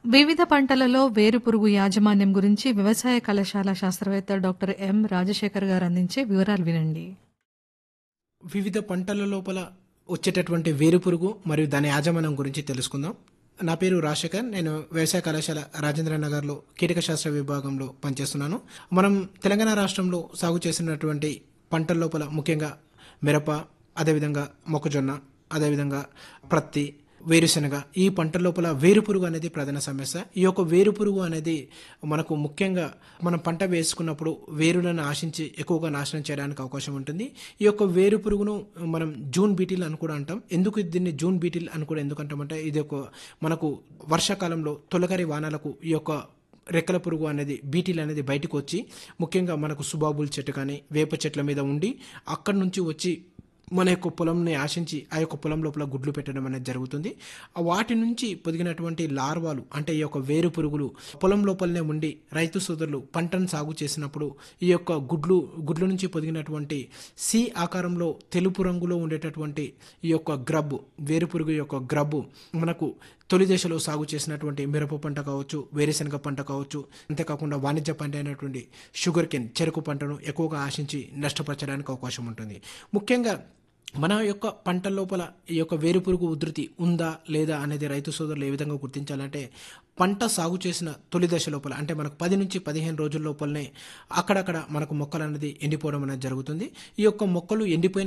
వివిధ పంటలలో వేరుపురుగు యాజమాన్యం గురించి వ్యవసాయ కళాశాల శాస్త్రవేత్త డాక్టర్ ఎం రాజశేఖర్ గారు అందించే వివరాలు వినండి వివిధ పంటల లోపల వచ్చేటటువంటి వేరుపురుగు మరియు దాని యాజమాన్యం గురించి తెలుసుకుందాం నా పేరు రాజశేఖర్ నేను వ్యవసాయ కళాశాల రాజేంద్ర నగర్లో కీటక శాస్త్ర విభాగంలో పనిచేస్తున్నాను మనం తెలంగాణ రాష్ట్రంలో సాగు చేసినటువంటి పంటల లోపల ముఖ్యంగా మిరప అదేవిధంగా మొక్కజొన్న అదేవిధంగా ప్రత్తి వేరుశనగ ఈ పంట లోపల వేరుపురుగు అనేది ప్రధాన సమస్య ఈ యొక్క వేరుపురుగు అనేది మనకు ముఖ్యంగా మనం పంట వేసుకున్నప్పుడు వేరులను ఆశించి ఎక్కువగా నాశనం చేయడానికి అవకాశం ఉంటుంది ఈ యొక్క వేరుపురుగును మనం జూన్ బీటిల్ అని కూడా అంటాం ఎందుకు దీన్ని జూన్ బీటిల్ అని కూడా ఎందుకు అంటామంటే ఇది ఒక మనకు వర్షాకాలంలో తొలకరి వానలకు ఈ యొక్క రెక్కల పురుగు అనేది బీటీలు అనేది బయటకు వచ్చి ముఖ్యంగా మనకు సుబాబుల్ చెట్టు కానీ వేప చెట్ల మీద ఉండి అక్కడి నుంచి వచ్చి మన యొక్క పొలంని ఆశించి ఆ యొక్క పొలం లోపల గుడ్లు పెట్టడం అనేది జరుగుతుంది ఆ వాటి నుంచి పొదిగినటువంటి లార్వాలు అంటే ఈ యొక్క వేరు పురుగులు పొలం లోపలనే ఉండి రైతు సోదరులు పంటను సాగు చేసినప్పుడు ఈ యొక్క గుడ్లు గుడ్ల నుంచి పొదిగినటువంటి సి ఆకారంలో తెలుపు రంగులో ఉండేటటువంటి ఈ యొక్క గ్రబ్ వేరు పురుగు యొక్క గ్రబ్బు మనకు తొలి దశలో సాగు చేసినటువంటి మిరప పంట కావచ్చు వేరుశనగ పంట కావచ్చు అంతేకాకుండా వాణిజ్య పంట అయినటువంటి షుగర్ కెన్ చెరుకు పంటను ఎక్కువగా ఆశించి నష్టపరచడానికి అవకాశం ఉంటుంది ముఖ్యంగా మన యొక్క పంట లోపల ఈ యొక్క వేరుపురుగు ఉధృతి ఉందా లేదా అనేది రైతు సోదరులు ఏ విధంగా గుర్తించాలంటే పంట సాగు చేసిన తొలి దశ లోపల అంటే మనకు పది నుంచి పదిహేను రోజుల లోపలనే అక్కడక్కడ మనకు మొక్కలు అనేది ఎండిపోవడం అనేది జరుగుతుంది ఈ యొక్క మొక్కలు ఎండిపోయిన